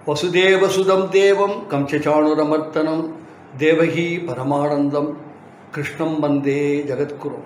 வசுதேவசுதம் தேவம் கம்சச்சாணுரமர்த்தனம் தேவகி பரமானந்தம் கிருஷ்ணம் வந்தே ஜெகத்குரு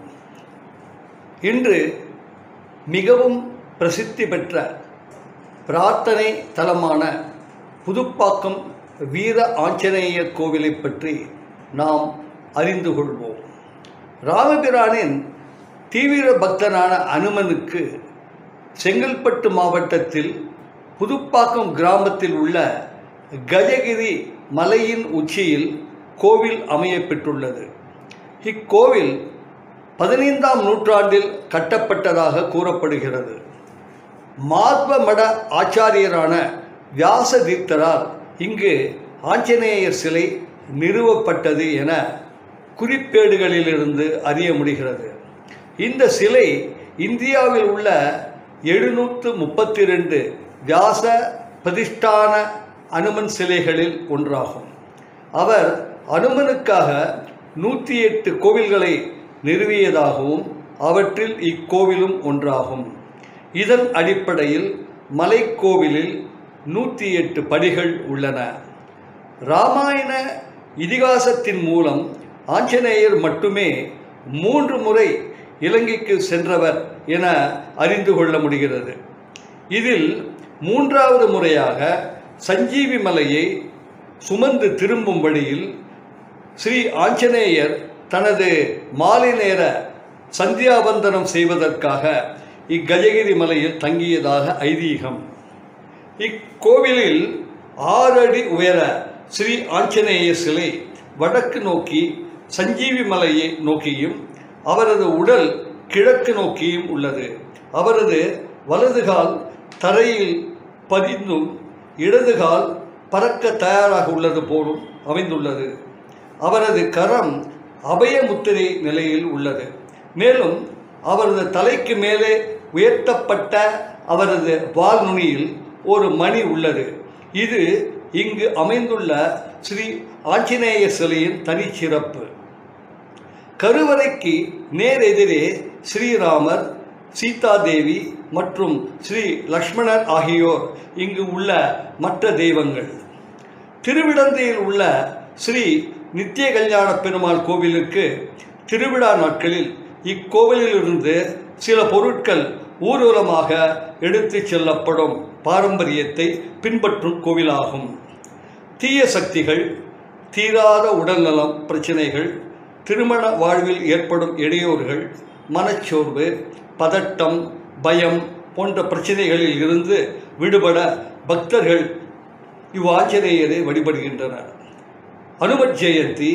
இன்று மிகவும் பிரசித்தி பெற்ற பிரார்த்தனை தலமான புதுப்பாக்கம் வீர ஆஞ்சநேய கோவிலை பற்றி நாம் அறிந்து கொள்வோம் ராமபிரானின் தீவிர பக்தனான அனுமனுக்கு செங்கல்பட்டு மாவட்டத்தில் புதுப்பாக்கம் கிராமத்தில் உள்ள கஜகிரி மலையின் உச்சியில் கோவில் அமையப்பெற்றுள்ளது இக்கோவில் பதினைந்தாம் நூற்றாண்டில் கட்டப்பட்டதாக கூறப்படுகிறது மாத்வ மட ஆச்சாரியரான வியாசதீர்த்தரால் இங்கு ஆஞ்சநேயர் சிலை நிறுவப்பட்டது என குறிப்பேடுகளிலிருந்து அறிய முடிகிறது இந்த சிலை இந்தியாவில் உள்ள எழுநூற்று முப்பத்தி ரெண்டு வியாச பிரதிஷ்டான அனுமன் சிலைகளில் ஒன்றாகும் அவர் அனுமனுக்காக நூற்றி எட்டு கோவில்களை நிறுவியதாகவும் அவற்றில் இக்கோவிலும் ஒன்றாகும் இதன் அடிப்படையில் மலைக்கோவிலில் நூற்றி எட்டு படிகள் உள்ளன ராமாயண இதிகாசத்தின் மூலம் ஆஞ்சநேயர் மட்டுமே மூன்று முறை இலங்கைக்கு சென்றவர் என அறிந்து கொள்ள முடிகிறது இதில் மூன்றாவது முறையாக சஞ்சீவி மலையை சுமந்து திரும்பும் வழியில் ஸ்ரீ ஆஞ்சநேயர் தனது மாலை நேர சந்தியாபந்தனம் செய்வதற்காக இக்கஜகிரி மலையில் தங்கியதாக ஐதீகம் இக்கோவிலில் ஆறு அடி உயர ஸ்ரீ ஆஞ்சநேய சிலை வடக்கு நோக்கி சஞ்சீவி மலையை நோக்கியும் அவரது உடல் கிழக்கு நோக்கியும் உள்ளது அவரது வலது கால் தரையில் பதிந்தும் இடது கால் பறக்க தயாராக உள்ளது போலும் அமைந்துள்ளது அவரது கரம் அபய முத்திரை நிலையில் உள்ளது மேலும் அவரது தலைக்கு மேலே உயர்த்தப்பட்ட அவரது வால் நுனியில் ஒரு மணி உள்ளது இது இங்கு அமைந்துள்ள ஸ்ரீ ஆஞ்சநேய சிலையின் தனிச்சிறப்பு கருவறைக்கு நேர் எதிரே ஸ்ரீராமர் சீதாதேவி மற்றும் ஸ்ரீ லக்ஷ்மணர் ஆகியோர் இங்கு உள்ள மற்ற தெய்வங்கள் திருவிடந்தையில் உள்ள ஸ்ரீ நித்திய கல்யாண பெருமாள் கோவிலுக்கு திருவிழா நாட்களில் இக்கோவிலிலிருந்து சில பொருட்கள் ஊர்வலமாக எடுத்து செல்லப்படும் பாரம்பரியத்தை பின்பற்றும் கோவிலாகும் தீய சக்திகள் தீராத உடல்நலம் பிரச்சனைகள் திருமண வாழ்வில் ஏற்படும் இடையூறுகள் மனச்சோர்வு பதட்டம் பயம் போன்ற பிரச்சனைகளில் இருந்து விடுபட பக்தர்கள் இவ்வாஞ்சநேயரை வழிபடுகின்றனர் அனுமத் ஜெயந்தி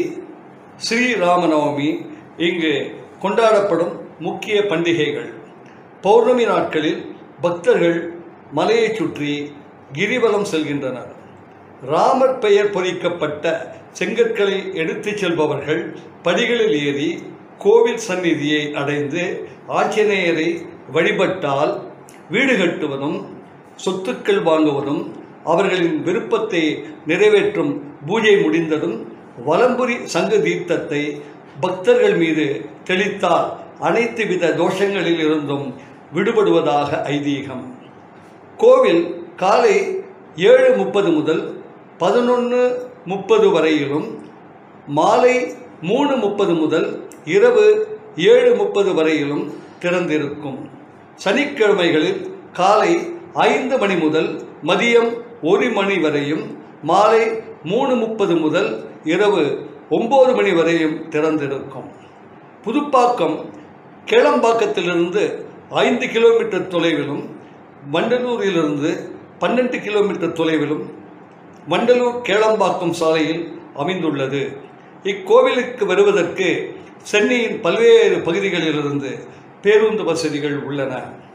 ஸ்ரீராமநவமி இங்கு கொண்டாடப்படும் முக்கிய பண்டிகைகள் பௌர்ணமி நாட்களில் பக்தர்கள் மலையை சுற்றி கிரிவலம் செல்கின்றனர் ராமர் பெயர் பொறிக்கப்பட்ட செங்கற்களை எடுத்துச் செல்பவர்கள் படிகளில் ஏறி கோவில் சந்நிதியை அடைந்து ஆஞ்சநேயரை வழிபட்டால் வீடு கட்டுவதும் சொத்துக்கள் வாங்குவதும் அவர்களின் விருப்பத்தை நிறைவேற்றும் பூஜை முடிந்ததும் வலம்புரி சங்க தீர்த்தத்தை பக்தர்கள் மீது தெளித்தால் அனைத்து வித தோஷங்களில் இருந்தும் விடுபடுவதாக ஐதீகம் கோவில் காலை ஏழு முப்பது முதல் பதினொன்று முப்பது வரையிலும் மாலை மூணு முப்பது முதல் இரவு ஏழு முப்பது வரையிலும் திறந்திருக்கும் சனிக்கிழமைகளில் காலை ஐந்து மணி முதல் மதியம் ஒரு மணி வரையும் மாலை மூணு முப்பது முதல் இரவு ஒம்பது மணி வரையும் திறந்திருக்கும் புதுப்பாக்கம் கேளம்பாக்கத்திலிருந்து ஐந்து கிலோமீட்டர் தொலைவிலும் வண்டலூரிலிருந்து பன்னெண்டு கிலோமீட்டர் தொலைவிலும் வண்டலூர் கேளம்பாக்கம் சாலையில் அமைந்துள்ளது இக்கோவிலுக்கு வருவதற்கு சென்னையின் பல்வேறு பகுதிகளிலிருந்து பேருந்து வசதிகள் உள்ளன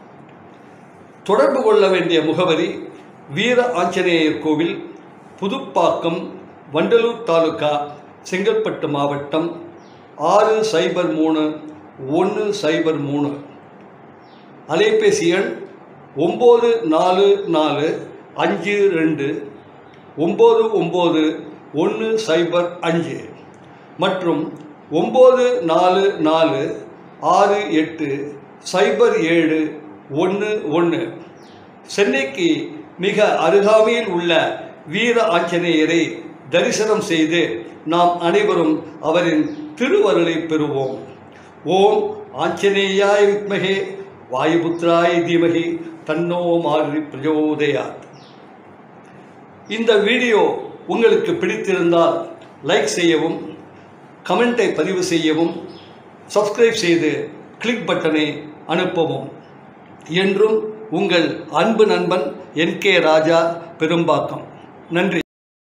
தொடர்பு கொள்ள வேண்டிய முகவரி வீர ஆஞ்சநேயர் கோவில் புதுப்பாக்கம் வண்டலூர் தாலுகா செங்கல்பட்டு மாவட்டம் ஆறு சைபர் மூணு ஒன்று சைபர் மூணு அலைபேசி எண் ஒம்பது நாலு நாலு அஞ்சு ரெண்டு ஒம்பது ஒம்பது ஒன்று சைபர் அஞ்சு மற்றும் ஒம்பது நாலு நாலு ஆறு எட்டு சைபர் ஏழு ஒன்று ஒன்று சென்னைக்கு மிக அருகாமையில் உள்ள வீர ஆஞ்சநேயரை தரிசனம் செய்து நாம் அனைவரும் அவரின் திருவருளை பெறுவோம் ஓம் ஆஞ்சநேயாய வித்மகே வாயுபுத்ராய தீமகி தன்னோ மாறி பிரஜோதயாத் இந்த வீடியோ உங்களுக்கு பிடித்திருந்தால் லைக் செய்யவும் கமெண்ட்டை பதிவு செய்யவும் சப்ஸ்கிரைப் செய்து கிளிக் பட்டனை அனுப்பவும் என்றும் உங்கள் அன்பு நண்பன் என் கே ராஜா பெரும்பாக்கம் நன்றி